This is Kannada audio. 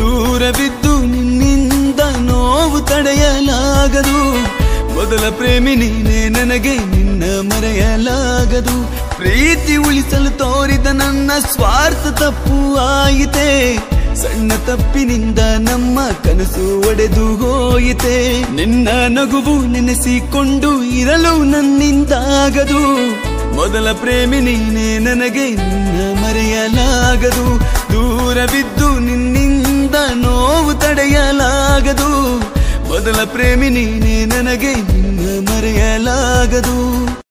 ದೂರವಿದ್ದು ನಿನ್ನಿಂದ ನೋವು ತಡೆಯಲಾಗದು ಮೊದಲ ಪ್ರೇಮಿ ನೀನೇ ನನಗೆ ನಿನ್ನ ಮರೆಯಲಾಗದು ಪ್ರೀತಿ ಉಳಿಸಲು ತೋರಿದ ನನ್ನ ಸ್ವಾರ್ಥ ತಪ್ಪು ಆಯಿತೆ ಸಣ್ಣ ತಪ್ಪಿನಿಂದ ನಮ್ಮ ಕನಸು ಒಡೆದು ಹೋಯಿತೆ ನಿನ್ನ ನಗುವು ನೆನೆಸಿಕೊಂಡು ಇರಲು ನನ್ನಿಂದಾಗದು ಮೊದಲ ಪ್ರೇಮಿ ನೀನೇ ನನಗೆ ನಿನ್ನ ಮರೆಯಲಾಗದು ದೂರವಿದ್ದು ನಿನ್ನಿಂದ ನೋವು ತಡೆಯಲಾಗದು ಮೊದಲ ಪ್ರೇಮಿ ನೀನೇ ನನಗೆ ನಿನ್ನ ಮರೆಯಲಾಗದು